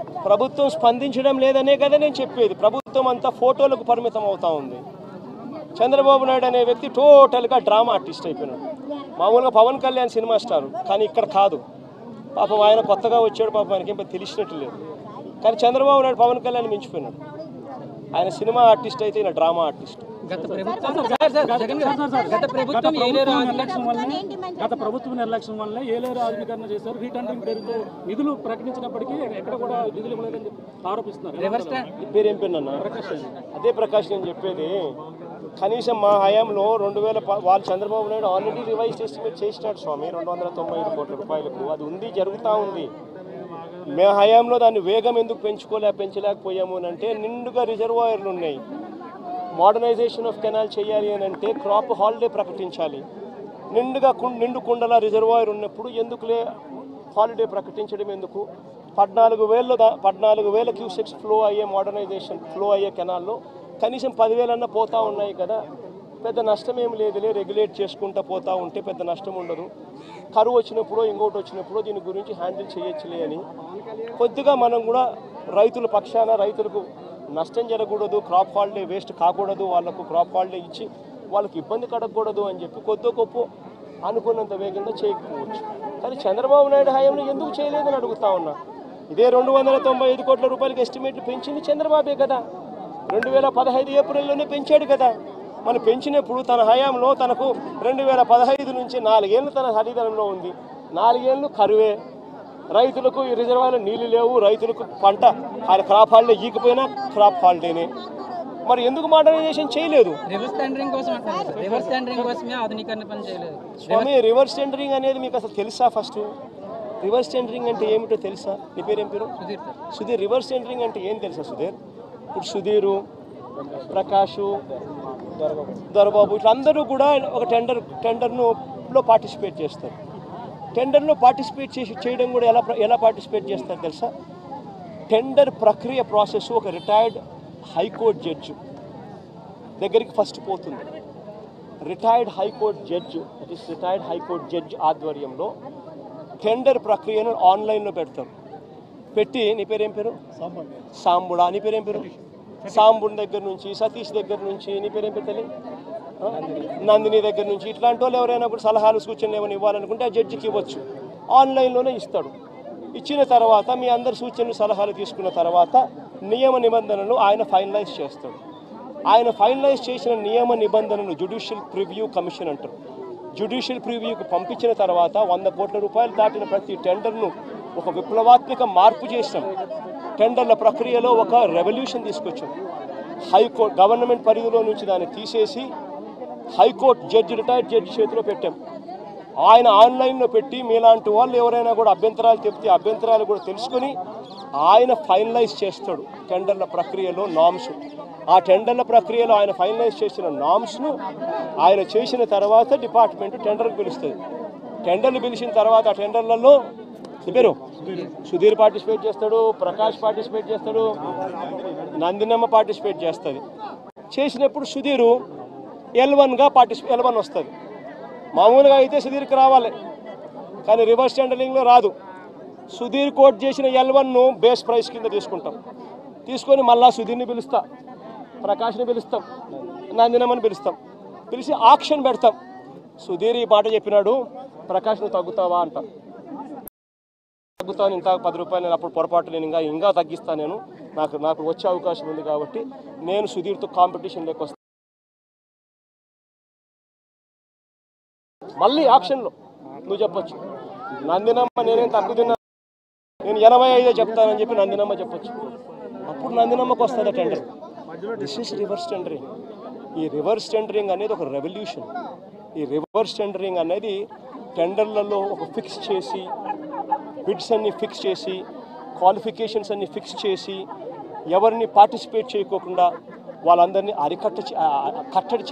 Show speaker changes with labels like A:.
A: ప్రభుత్వం స్పందించడం లేదనే కదా నేను చెప్పేది ప్రభుత్వం అంతా ఫోటోలకు పరిమితం అవుతా ఉంది చంద్రబాబు నాయుడు అనే వ్యక్తి టోటల్గా డ్రామా ఆర్టిస్ట్ అయిపోయినాడు మామూలుగా పవన్ కళ్యాణ్ సినిమా స్టార్ కానీ ఇక్కడ కాదు పాపం ఆయన కొత్తగా వచ్చాడు పాపం ఆయనకి ఏం తెలిసినట్టు లేదు కానీ చంద్రబాబు నాయుడు పవన్ కళ్యాణ్ మించిపోయినాడు ఆయన సినిమా ఆర్టిస్ట్ అయితే ఈయన డ్రామా ఆర్టిస్ట్
B: గత ప్రభుత్వం సార్, సార్, జగన్ గారు, గత ప్రభుత్వం ఏలేరు ఆధునిక
C: నిర్లక్ష్యం వల్లే గత ప్రభుత్వ నిర్లక్ష్యం వల్లే ఏలేరు ఆధునీకరణ చేశారు రీటెండరింగ్ పేరుతో నిధులు ప్రకటించినప్పటికీ ఎక్కడ కూడా నిధులు ఇవ్వలేదని చెప్పి ఆరోపిస్తున్నారు
B: రివర్స్ ట్రా-
A: పేరేం పేరు నాన్న అదే ప్రకాష్ నేను చెప్పేది కనీసం మా హయాంలో రెండు వేల ప- వాళ్ళు Chandrababu Naidu already revise estimate చేసినాడు స్వామి రెండు వందల తొంభై ఐదు కోట్ల రూపాయలకు అది ఉంది జరుగుతూ ఉంది మే హయాంలో దాన్ని వేగం ఎందుకు పెంచుకోలే పెంచలేకపోయాము అని అంటే నిండుగా రిజర్వాయర్లు ఉన్నాయి మోడర్నైజేషన్ ఆఫ్ కెనాల్ చేయాలి అని అంటే క్రాప్ హాలిడే ప్రకటించాలి నిండుగా కు- నిండు కుండల రిజర్వాయర్ ఉన్నప్పుడు ఎందుకులే హాలిడే ప్రకటించడం ఎందుకు పద్నాలుగు వేల దా- పద్నాలుగు వేల క్యూసెక్స్ ఫ్లో అయ్యే మోడర్నైజేషన్ ఫ్లో అయ్యే కెనాల్లో కనీసం పదివేలన్నా పోతా ఉన్నాయి కదా పెద్ద నష్టం ఏం లేదులే రెగ్యులేట్ చేసుకుంటా పోతా ఉంటే పెద్ద నష్టం ఉండదు కరువు వచ్చినప్పుడు ఇంకోటి వచ్చినప్పుడు దీని గురించి హ్యాండిల్ చేయొచ్చులే అని కొద్దిగా మనం కూడా రైతుల పక్షాన రైతులకు నష్టం జరగకూడదు క్రాప్ హాలిడే వేస్ట్ కాకూడదు వాళ్ళకు క్రాప్ హాలిడే ఇచ్చి వాళ్ళకి ఇబ్బంది కడగకూడదు అని చెప్పి కొద్ది గొప్ప అనుకున్నంత వేగంగా చేయకపోవచ్చు కానీ చంద్రబాబు నాయుడు హయాంలో ఎందుకు చేయలేదని అడుగుతా ఉన్నా ఇదే రెండు వందల తొంభై ఐదు కోట్ల రూపాయలకి ఎస్టిమేట్లు పెంచింది చంద్రబాబే కదా రెండు వేల పదహైదు ఏప్రిల్లోనే పెంచాడు కదా మనం పెంచినప్పుడు తన హయాంలో తనకు రెండు వేల పదహైదు నుంచి నాలుగేళ్ళు తన హరిధనంలో ఉంది నాలుగేళ్ళు కరువే రైతులకు ఈ రిజర్వాయర్లో నీళ్లు లేవు రైతులకు పంట ఆయన క్రాప్ హాలిడే ఈకపోయినా క్రాప్ హాలిడేనే మరి ఎందుకు మోడర్నైజేషన్ చేయలేదు
B: రివర్స్ టెండరింగ్ కోసం అంటున్నారు సార్. రివర్స్ టెండరింగ్ కోసమే ఆధునీకరణ పని చేయలేదు
A: స్వామి రివర్స్ టెండరింగ్ అనేది మీకు అసలు తెలుసా ఫస్ట్ రివర్స్ టెండరింగ్ అంటే ఏమిటో తెలుసా నీ పేరు ఏం పేరు
B: Sudheer sir
A: Sudheer reverse tendering అంటే ఏం తెలుసా సుధీర్ ఇప్పుడు సుధీరు ప్రకాషు దొరబాబు ఇట్లా అందరూ కూడా ఒక టెండర్ టెండర్ను లో పార్టిసిపేట్ చేస్తారు టెండర్లో పార్టిసిపేట్ చేసి చేయడం కూడా ఎలా ప్ర- ఎలా పార్టిసిపేట్ చేస్తారు తెలుసా టెండర్ ప్రక్రియ ప్రాసెస్ ఒక రిటైర్డ్ హైకోర్టు జడ్జి దగ్గరికి ఫస్ట్ పోతుంది retired high court judge it is retired high court judge ఆధ్వర్యంలో టెండర్ ప్రక్రియను ఆన్లైన్లో పెడతారు పెట్టి నీ పేరు ఏం పేరు సాంబుడా నీ పేరు ఏం పేరు సాంబుడి దగ్గర నుంచి సతీష్ దగ్గర నుంచి నీ పేరు ఏం పేరు తల్లి ఆ? నందిని దగ్గర నుంచి ఇట్లాంటి వాళ్ళు ఎవరైనా కూడా సలహాలు సూచనలు ఏమైనా ఇవ్వాలనుకుంటే ఆ జడ్జికి ఇవ్వచ్చు ఆన్లైన్లోనే ఇస్తాడు ఇచ్చిన తర్వాత మీ అందరి సూచనలు సలహాలు తీసుకున్న తర్వాత నియమ నిబంధనలు ఆయన ఫైనలైజ్ చేస్తాడు ఆయన ఫైనలైజ్ చేసిన నియమ నిబంధనలు జుడిషియల్ ప్రివ్యూ కమిషన్ అంటారు జుడిషియల్ ప్రివ్యూకి పంపించిన తర్వాత వంద కోట్ల రూపాయలు దాటిన ప్రతి టెండర్ను ఒక విప్లవాత్మక మార్పు చేసాం టెండర్ల ప్రక్రియలో ఒక రెవల్యూషన్ తీసుకొచ్చాం హైకోర్టు గవర్నమెంట్ పరిధిలో నుంచి దాన్ని తీసేసి హైకోర్టు జడ్జి రిటైర్డ్ జడ్జి చేతిలో పెట్టాం ఆయన ఆన్లైన్లో పెట్టి మీలాంటి వాళ్ళు ఎవరైనా కూడా అభ్యంతరాలు చెప్తే అభ్యంతరాలు కూడా తెలుసుకొని ఆయన ఫైనలైజ్ చేస్తాడు టెండర్ల ప్రక్రియలో నామ్స్ ఆ టెండర్ల ప్రక్రియలో ఆయన ఫైనలైజ్ చేసిన నామ్స్ను ఆయన చేసిన తర్వాత డిపార్ట్మెంట్ టెండర్కి పిలుస్తుంది టెండర్లు పిలిచిన తర్వాత ఆ టెండర్లలో పేరు సుధీర్ పార్టిసిపేట్ చేస్తాడు ప్రకాష్ పార్టిసిపేట్ చేస్తాడు నందినమ్మ పార్టిసిపేట్ చేస్తుంది చేసినప్పుడు సుధీరు ఎల్ వన్గా పార్టిసిపే ఎల్ వన్ వస్తుంది మామూలుగా అయితే సుధీర్కి రావాలి కానీ రివర్స్ టెండరింగ్లో రాదు సుధీర్ కోట్ చేసిన ఎల్ వన్ను బేస్ ప్రైస్ కింద తీసుకుంటాం తీసుకొని మళ్ళా సుధీర్ని పిలుస్తా ప్రకాష్ని పిలుస్తాం నందినమ్మని పిలుస్తాం పిలిచి ఆక్షన్ పెడతాం సుధీర్ ఈ మాట చెప్పినాడు ప్రకాష్ నువ్వు తగ్గుతావా అంటాం తగ్గుతాను ఇంత పది రూపాయలు నేను అప్పుడు పొరపాటు నేను ఇంకా ఇంకా తగ్గిస్తాను నేను నాకు నాకు వచ్చే అవకాశం ఉంది కాబట్టి నేను సుధీర్తో కాంపిటీషన్లోకి వస్తాను మళ్ళీ ఆక్షన్లో నువ్వు చెప్పొచ్చు నందినమ్మ నేనేం తక్కువ తిన్నా నేను ఎనభై ఐదే చెప్తానని చెప్పి నందినమ్మ చెప్పొచ్చు అప్పుడు నందినమ్మకు వస్తుంది tender this is reverse tendering ఈ రివర్స్ టెండరింగ్ అనేది ఒక రెవల్యూషన్ ఈ రివర్స్ టెండరింగ్ అనేది టెండర్లలో ఒక ఫిక్స్ చేసి బిడ్స్ అన్ని ఫిక్స్ చేసి క్వాలిఫికేషన్స్ అన్ని ఫిక్స్ చేసి ఎవరిని పార్టిసిపేట్ చేయకోకుండా వాళ్ళందరినీ అరికట్ట చే- ఆ- ఆ- కట్టడి చే-